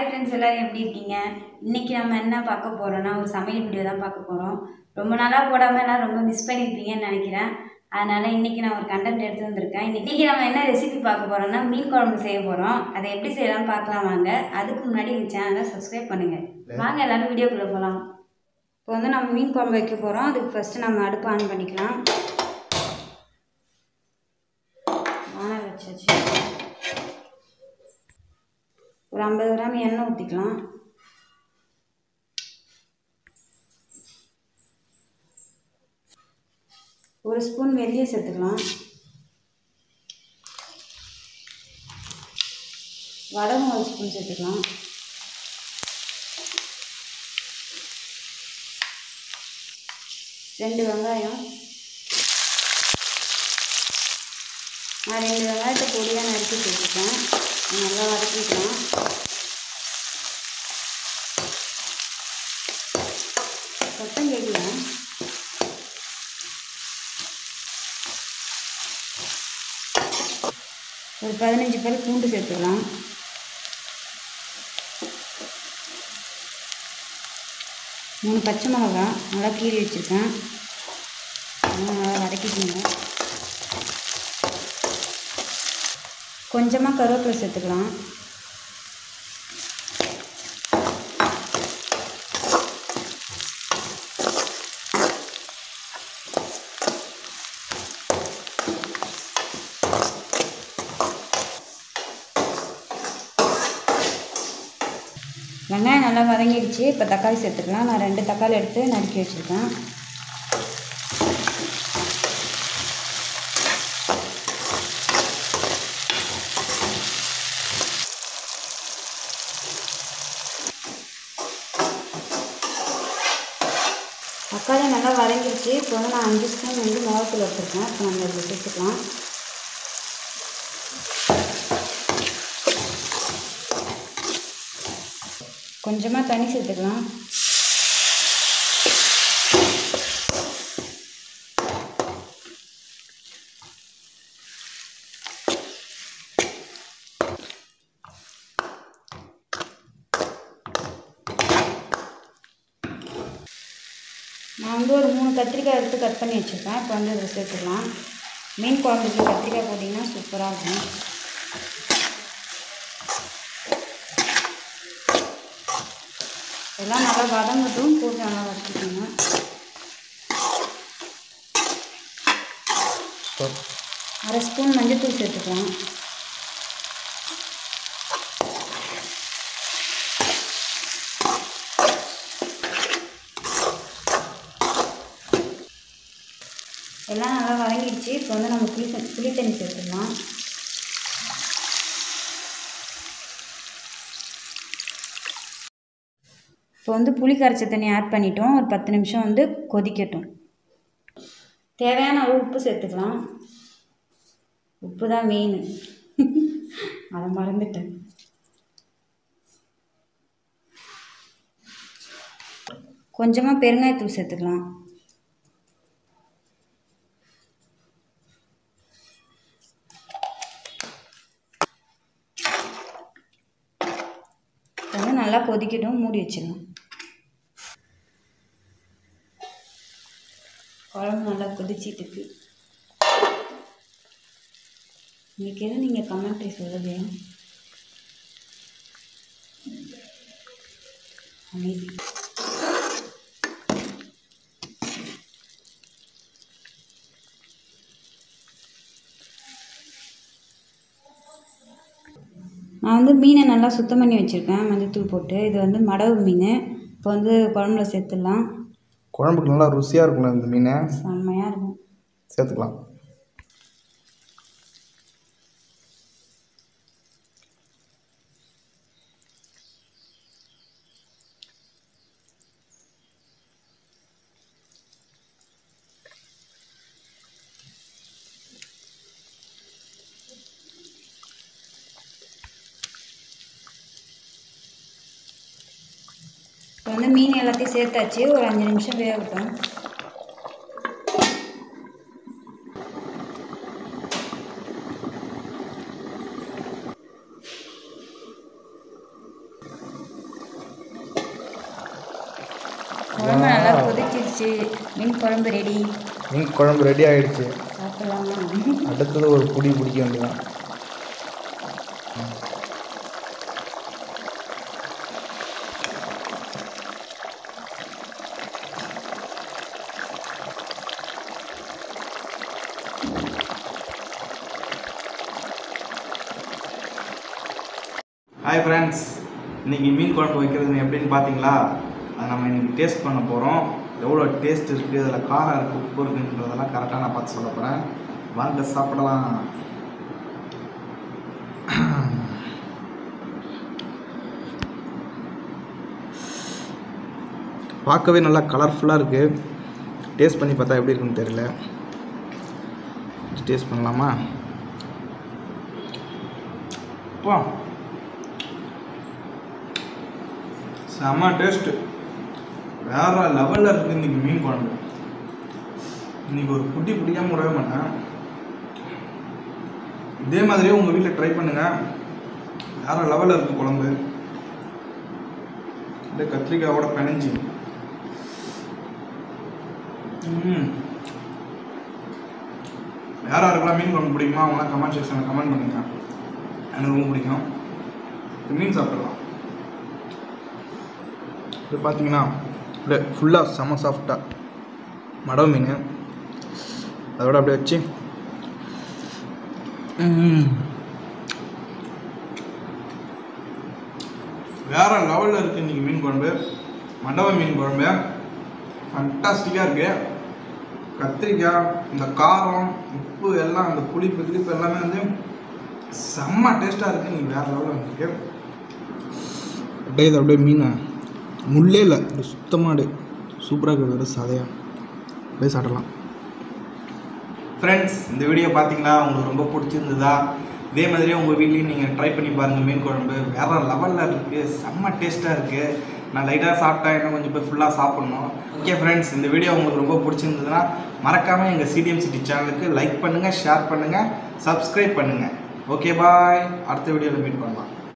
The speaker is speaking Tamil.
ஹாய் ஃப்ரெண்ட்ஸ் எல்லோரும் எப்படி இருக்கீங்க இன்றைக்கி நம்ம என்ன பார்க்க போகிறோம்னா ஒரு சமையல் வீடியோ தான் பார்க்க போகிறோம் ரொம்ப நாளாக போடாமல் எல்லாம் ரொம்ப மிஸ் பண்ணியிருப்பீங்கன்னு நினைக்கிறேன் அதனால் இன்றைக்கி நான் ஒரு கண்டென்ட் எடுத்து வந்திருக்கேன் இன்றைக்கி நம்ம என்ன ரெசிபி பார்க்க போகிறோம்னா மீன் குழம்பு செய்ய போகிறோம் அதை எப்படி செய்யலாம்னு பார்க்கலாம் வாங்க அதுக்கு முன்னாடி இந்த சேனலை சப்ஸ்கிரைப் பண்ணுங்கள் வாங்க எல்லோரும் வீடியோக்குள்ளே போகலாம் இப்போ வந்து நம்ம மீன் குழம்பு வைக்க போகிறோம் அதுக்கு ஃபஸ்ட்டு நம்ம அடுப்பு ஆன் பண்ணிக்கலாம் வானல் வச்சாச்சு ஒரு ஐம்பது கிராம் எண்ணெய் ஊற்றிக்கலாம் ஒரு ஸ்பூன் வெந்தயம் சேர்த்துக்கலாம் வடகம் ஒரு ஸ்பூன் சேர்த்துக்கலாம் ரெண்டு வெங்காயம் நான் ரெண்டு வெங்காயத்தை பொடியாக நறுக்கி சேர்த்துப்பேன் நல்லா வதக்கிக்கலாம் சத்தம் கேட்கல ஒரு பதினஞ்சு பல் பூண்டு சேர்த்துக்கலாம் மூணு பச்சை மிளகா நல்லா கீறி வச்சுருக்கேன் அதெல்லாம் நல்லா வதக்கிக்கோங்க கொஞ்சமாக கருவேப்பிலை சேர்த்துக்கலாம் வெங்காயம் நல்லா வதங்கிடுச்சு இப்போ தக்காளி சேர்த்துக்கலாம் நான் ரெண்டு தக்காளி எடுத்து நறுக்கி வச்சுருக்கேன் தக்காளி நல்லா வதங்கிடுச்சு இப்போ வந்து நான் அஞ்சு ஸ்பூன் வந்து மிளகாத்தூள் வச்சுருக்கேன் இப்போ நம்ம இதில் சேர்த்துக்கலாம் கொஞ்சமாக தண்ணி சேர்த்துக்கலாம் நான் வந்து ஒரு மூணு கத்திரிக்காய் எடுத்து கட் பண்ணி வச்சுருக்கேன் இப்போ வந்து இதில் சேர்த்துக்கலாம் மீன் குழம்புக்கு கத்திரிக்காய் போட்டிங்கன்னா சூப்பராக இருக்கும் எல்லாம் நல்லா வதங்கட்டும் போட்டு நல்லா வதக்கிக்கோங்க அரை ஸ்பூன் மஞ்சள்தூள் சேர்த்துக்கலாம் எல்லாம் நல்லா வதங்கிடுச்சு இப்போ வந்து நம்ம புளி தண்ணி புளி தண்ணி சேர்த்துக்கலாம் இப்போ வந்து புளி கரைச்ச தண்ணி ஆட் பண்ணிட்டோம் ஒரு பத்து நிமிஷம் வந்து கொதிக்கட்டும் தேவையான அளவு உப்பு சேர்த்துக்கலாம் உப்பு தான் மெயின் அதை மறந்துட்டேன் கொஞ்சமாக பெருங்காயத்தூள் சேர்த்துக்கலாம் வந்து நல்லா கொதிக்கட்டும் மூடி வச்சிடலாம் குழம்பு நல்லா கொதிச்சிட்டு இருக்கு இன்னைக்கு எதுவும் நீங்கள் கமெண்ட்ரி சொல்லலையா அமைதி நான் வந்து மீனை நல்லா சுத்தம் பண்ணி வச்சுருக்கேன் மஞ்சத்தூள் போட்டு இது வந்து மடவு மீன் இப்போ வந்து குழம்புல சேர்த்துடலாம் குழம்புக்கு நல்லா ருசியாக இருக்கணும் இந்த மீனை செம்மையாக இருக்கும் சேர்த்துக்கலாம் இப்போ வந்து மீன் எல்லாத்தையும் சேர்த்தாச்சு ஒரு அஞ்சு நிமிஷம் வேகட்டும் ஆயிடுச்சு மீன் குழம்பு ரெடி மீன் குழம்பு ரெடி ஆயிடுச்சு சாப்பிடலாமா அடுத்தது ஒரு புடி பிடிக்க வேண்டியதான் ஹாய் ஃப்ரெண்ட்ஸ் இன்றைக்கி மீன் குழம்பு வைக்கிறது எப்படின்னு பார்த்தீங்களா அதை நம்ம இன்றைக்கி டேஸ்ட் பண்ண போகிறோம் எவ்வளோ டேஸ்ட் இருக்குது அதில் காரம் இருக்குது உப்பு இருக்குன்றதெல்லாம் கரெக்டாக நான் பார்த்து சொல்ல போகிறேன் வாங்க சாப்பிடலாம் பார்க்கவே நல்லா கலர்ஃபுல்லாக இருக்குது டேஸ்ட் பண்ணி பார்த்தா எப்படி இருக்குன்னு தெரியல டேஸ்ட் பண்ணலாமா அப்பா செம்ம டேஸ்ட்டு வேற லெவலில் இருக்குது இன்றைக்கி மீன் குழம்பு இன்றைக்கி ஒரு குட்டி பிடிக்காம விடவே மாட்டேன் இதே மாதிரியே உங்கள் வீட்டில் ட்ரை பண்ணுங்கள் வேற லெவலில் இருக்குது குழம்பு அப்படியே கத்திரிக்காயோட பிணைஞ்சி ம் யார் யாருக்கெல்லாம் மீன் குழம்பு பிடிக்குமா அவங்களாம் கமெண்ட் செக்ஷனில் கமெண்ட் பண்ணுங்க எனக்கு ரொம்ப பிடிக்கும் இது மீன் சாப்பிடலாம் இது பார்த்தீங்கன்னா அப்படியே ஃபுல்லாக செம சாஃப்டாக மடவு மீன் அதோட அப்படியே வச்சு ம். வேற லெவலில் இருக்குது இன்றைக்கி மீன் குழம்பு மண்டப மீன் குழம்பு ஃபண்டாஸ்டிக்காக இருக்கு கத்திரிக்காய் இந்த காரம் உப்பு எல்லாம் அந்த புளிப்பு கிளிப்பு எல்லாமே வந்து செம்ம டேஸ்ட்டாக இருக்குது நீ வேற லெவலில் இருக்கு அப்படியே இது அப்படியே மீன் முள்ளே இல்லை அப்படியே சுத்தமாக அப்படியே சூப்பராக இருக்குது வெறும் சதையாக அப்படியே சாப்பிடலாம் ஃப்ரெண்ட்ஸ் இந்த வீடியோ பார்த்தீங்களா உங்களுக்கு ரொம்ப பிடிச்சிருந்ததா இதே மாதிரியே உங்கள் வீட்லேயும் நீங்கள் ட்ரை பண்ணி பாருங்கள் மீன் குழம்பு வேற லெவலில் இருக்குது செம்ம டேஸ்ட்டாக இருக்குது நான் லைட்டாக சாப்பிட்டா இன்னும் கொஞ்சம் பேர் ஃபுல்லாக சாப்பிட்ணும் ஓகே ஃப்ரெண்ட்ஸ் இந்த வீடியோ உங்களுக்கு ரொம்ப பிடிச்சிருந்ததுன்னா மறக்காமல் எங்கள் சிடிஎம் சிட்டி சேனலுக்கு லைக் பண்ணுங்கள் ஷேர் பண்ணுங்கள் சப்ஸ்கிரைப் பண்ணுங்கள் ஓகே பாய் அடுத்த வீடியோவில் மீட் பண்ணலாம்